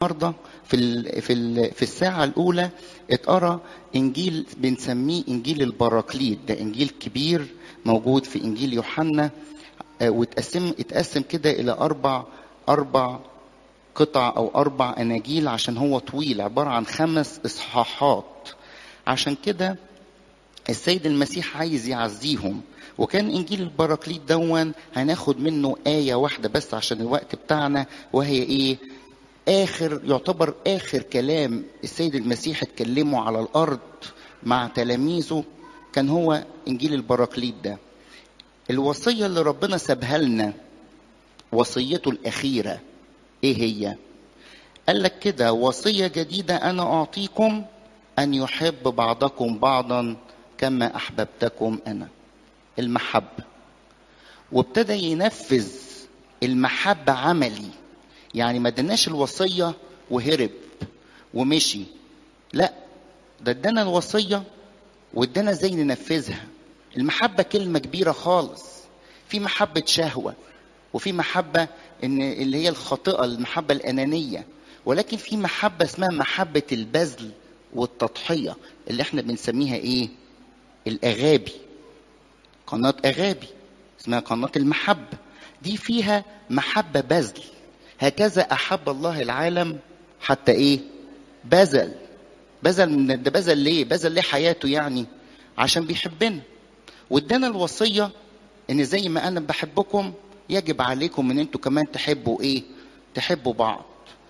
النهارده في ال في ال في الساعه الاولى اتقرا انجيل بنسميه انجيل البراكليت ده انجيل كبير موجود في انجيل يوحنا آه، واتقسم اتقسم كده الى اربع اربع قطع او اربع اناجيل عشان هو طويل عباره عن خمس اصحاحات عشان كده السيد المسيح عايز يعزيهم وكان انجيل البراكليت دون هناخد منه ايه واحده بس عشان الوقت بتاعنا وهي ايه اخر يعتبر اخر كلام السيد المسيح اتكلمه على الارض مع تلاميذه كان هو انجيل البراكليت ده الوصيه اللي ربنا سابها لنا وصيته الاخيره ايه هي قال لك كده وصيه جديده انا اعطيكم ان يحب بعضكم بعضا كما احببتكم انا المحبه وابتدى ينفذ المحبه عملي يعني ما ادناش الوصيه وهرب ومشي لا ده ادانا الوصيه وادانا ازاي ننفذها المحبه كلمه كبيره خالص في محبه شهوه وفي محبه ان اللي هي الخاطئه المحبه الانانيه ولكن في محبه اسمها محبه البذل والتضحيه اللي احنا بنسميها ايه الاغابي قناه اغابي اسمها قناه المحبه دي فيها محبه بذل هكذا احب الله العالم حتى ايه بذل بذل من ده بذل ليه بذل ليه حياته يعني عشان بيحبنا وادانا الوصيه ان زي ما انا بحبكم يجب عليكم ان انتوا كمان تحبوا ايه تحبوا بعض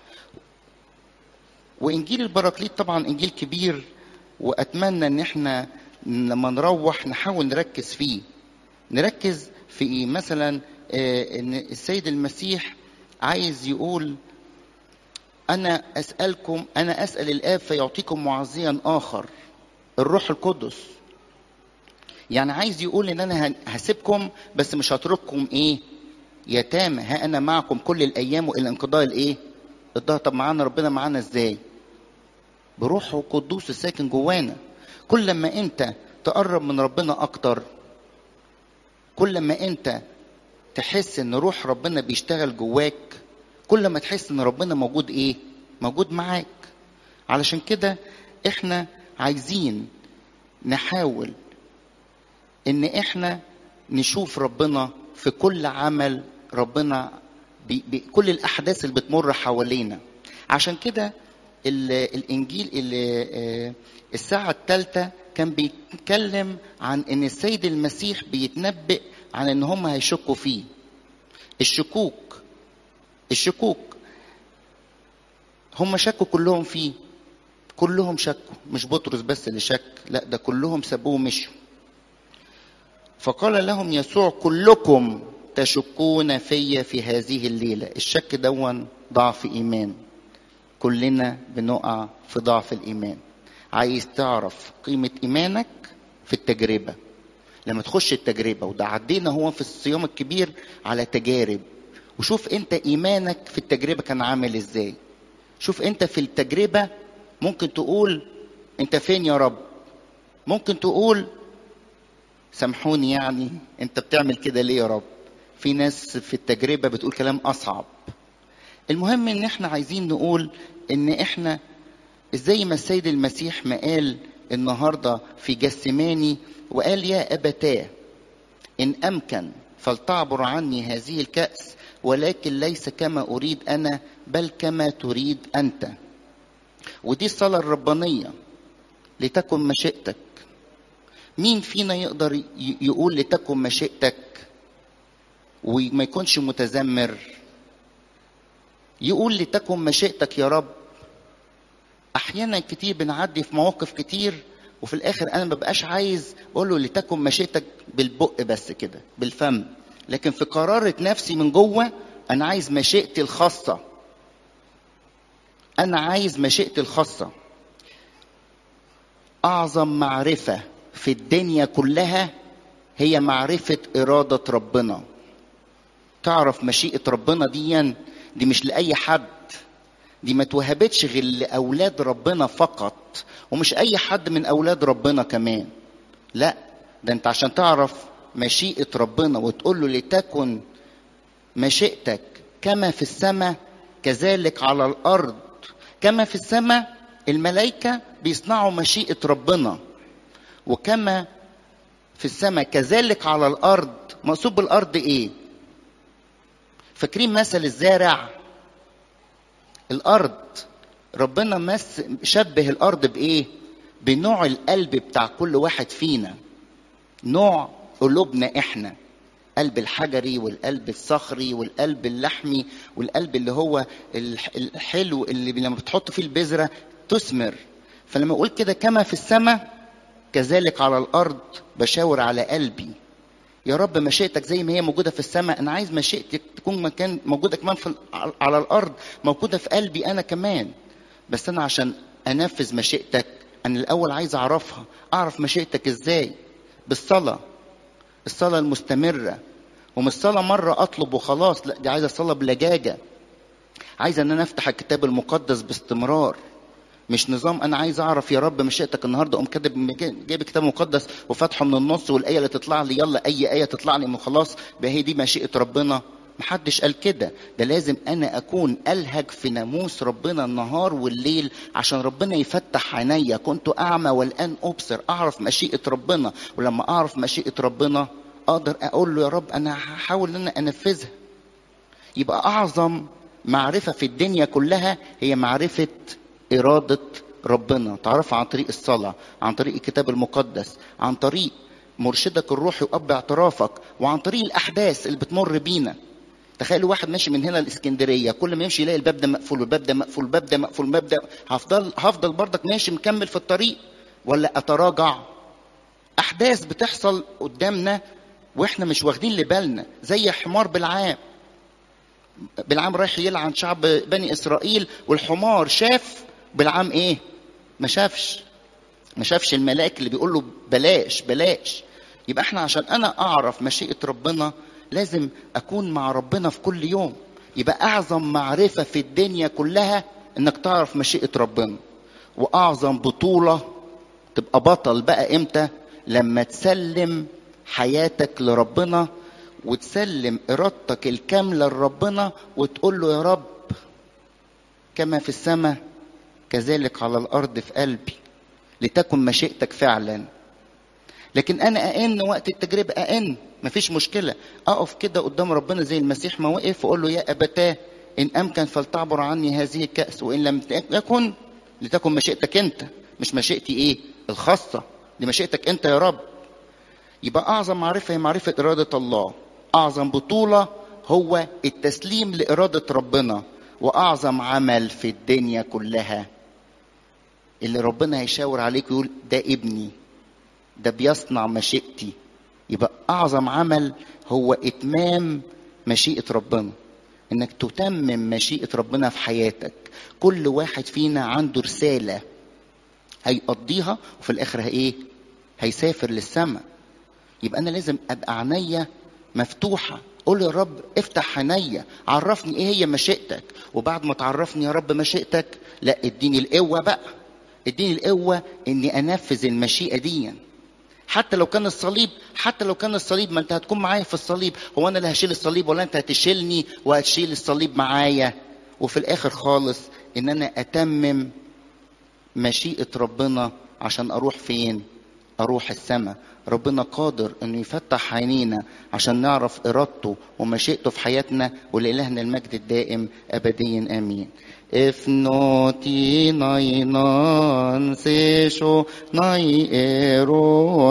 وانجيل البراكليت طبعا انجيل كبير واتمنى ان احنا لما نروح نحاول نركز فيه نركز في إيه؟ مثلا آه، ان السيد المسيح عايز يقول انا اسالكم انا اسال الاب فيعطيكم معزيا اخر الروح القدس يعني عايز يقول ان انا هن- هسيبكم بس مش هترككم ايه يتامى ها انا معكم كل الايام والى انقضاء الايه الدهر طب معانا ربنا معانا ازاي بروحه القدوس الساكن جوانا كل ما انت تقرب من ربنا اكتر كل ما انت تحس ان روح ربنا بيشتغل جواك كل ما تحس ان ربنا موجود ايه موجود معاك علشان كده احنا عايزين نحاول ان احنا نشوف ربنا في كل عمل ربنا بي بي كل الاحداث اللي بتمر حوالينا عشان كده ال- الانجيل ال- آه، الساعه الثالثه كان بيتكلم عن ان السيد المسيح بيتنبئ عن ان هم هيشكوا فيه الشكوك الشكوك هم شكوا كلهم فيه كلهم شكوا مش بطرس بس اللي شك لا ده كلهم سابوه ومشوا فقال لهم يسوع كلكم تشكون في في هذه الليلة الشك دون ضعف إيمان كلنا بنقع في ضعف الإيمان عايز تعرف قيمة إيمانك في التجربة لما تخش التجربة وده عدينا هو في الصيام الكبير على تجارب وشوف انت ايمانك في التجربة كان عامل ازاي شوف انت في التجربة ممكن تقول انت فين يا رب ممكن تقول سامحوني يعني انت بتعمل كده ليه يا رب في ناس في التجربة بتقول كلام اصعب المهم ان احنا عايزين نقول ان احنا زي ما السيد المسيح ما قال النهارده في جسماني وقال يا ابتاه ان امكن فلتعبر عني هذه الكاس ولكن ليس كما اريد انا بل كما تريد انت ودي الصلاه الربانيه لتكن مشيئتك مين فينا يقدر ي- يقول لتكن مشيئتك وما يكونش متذمر يقول لتكن مشيئتك يا رب احيانا كتير بنعدي في مواقف كتير وفي الاخر انا ما بقاش عايز اقول له لتكن مشيئتك بالبق بس كده بالفم لكن في قرارة نفسي من جوه انا عايز مشيئتي الخاصة انا عايز مشيئتي الخاصة اعظم معرفة في الدنيا كلها هي معرفة إرادة ربنا تعرف مشيئة ربنا دي دي مش لأي حد دي ما توهبتش غير لأولاد ربنا فقط ومش أي حد من أولاد ربنا كمان لا ده أنت عشان تعرف مشيئة ربنا وتقول له لتكن مشيئتك كما في السماء كذلك على الأرض كما في السماء الملائكة بيصنعوا مشيئة ربنا وكما في السماء كذلك على الأرض مقصود بالأرض إيه؟ فاكرين مثل الزارع الأرض ربنا مس شبه الأرض بإيه؟ بنوع القلب بتاع كل واحد فينا نوع قلوبنا إحنا القلب الحجري والقلب الصخري والقلب اللحمي والقلب اللي هو الحلو اللي لما بتحط فيه البذره تثمر فلما اقول كده كما في السماء كذلك على الارض بشاور على قلبي يا رب مشيئتك زي ما هي موجوده في السماء انا عايز مشيئتك تكون مكان موجوده كمان في على الارض موجوده في قلبي انا كمان بس انا عشان انفذ مشيئتك انا الاول عايز اعرفها اعرف مشيئتك ازاي بالصلاه الصلاة المستمرة ومش صلاة مرة أطلب وخلاص لا دي عايزة صلاة بلجاجة عايزة إن أنا أفتح الكتاب المقدس باستمرار مش نظام أنا عايز أعرف يا رب مشيئتك النهاردة أقوم كاتب جايب كتاب مقدس وفاتحه من النص والآية اللي تطلع لي يلا أي آية تطلع لي من خلاص هي دي مشيئة ربنا محدش قال كده ده لازم انا اكون الهج في ناموس ربنا النهار والليل عشان ربنا يفتح عينيا كنت اعمى والان ابصر اعرف مشيئه ربنا ولما اعرف مشيئه ربنا اقدر اقول له يا رب انا هحاول ان انا انفذها يبقى اعظم معرفه في الدنيا كلها هي معرفه اراده ربنا تعرفها عن طريق الصلاه عن طريق الكتاب المقدس عن طريق مرشدك الروحي واب اعترافك وعن طريق الاحداث اللي بتمر بينا تخيلوا واحد ماشي من هنا الاسكندريه كل ما يمشي يلاقي الباب ده مقفول والباب ده مقفول الباب ده مقفول الباب ده هفضل هفضل برضك ماشي مكمل في الطريق ولا اتراجع احداث بتحصل قدامنا واحنا مش واخدين لبالنا زي حمار بالعام بالعام رايح يلعن شعب بني اسرائيل والحمار شاف بالعام ايه ما شافش ما شافش الملاك اللي بيقول له بلاش بلاش يبقى احنا عشان انا اعرف مشيئه ربنا لازم اكون مع ربنا في كل يوم يبقى اعظم معرفه في الدنيا كلها انك تعرف مشيئه ربنا واعظم بطوله تبقى بطل بقى امتى لما تسلم حياتك لربنا وتسلم ارادتك الكامله لربنا وتقول له يا رب كما في السماء كذلك على الارض في قلبي لتكن مشيئتك فعلا لكن انا اان وقت التجربه اان مفيش مشكله اقف كده قدام ربنا زي المسيح ما وقف واقول له يا ابتاه ان امكن فلتعبر عني هذه الكاس وان لم يكن لتكن مشيئتك انت مش مشيئتي ايه الخاصه دي مشيئتك انت يا رب يبقى اعظم معرفه هي معرفه اراده الله اعظم بطوله هو التسليم لاراده ربنا واعظم عمل في الدنيا كلها اللي ربنا هيشاور عليك ويقول ده ابني ده بيصنع مشيئتي يبقى اعظم عمل هو اتمام مشيئه ربنا انك تتمم مشيئه ربنا في حياتك كل واحد فينا عنده رساله هيقضيها وفي الاخر ايه هيسافر للسماء يبقى انا لازم ابقى عينيا مفتوحه قول يا رب افتح عينيا عرفني ايه هي مشيئتك وبعد ما تعرفني يا رب مشيئتك لا اديني القوه بقى اديني القوه اني انفذ المشيئه دي حتى لو كان الصليب حتى لو كان الصليب ما انت هتكون معايا في الصليب هو انا اللي هشيل الصليب ولا انت هتشيلني وهتشيل الصليب معايا وفي الاخر خالص ان انا اتمم مشيئه ربنا عشان اروح فين اروح السماء ربنا قادر انه يفتح عينينا عشان نعرف ارادته ومشيئته في حياتنا ولالهنا المجد الدائم ابديا امين If noti nai nan se sho nai ero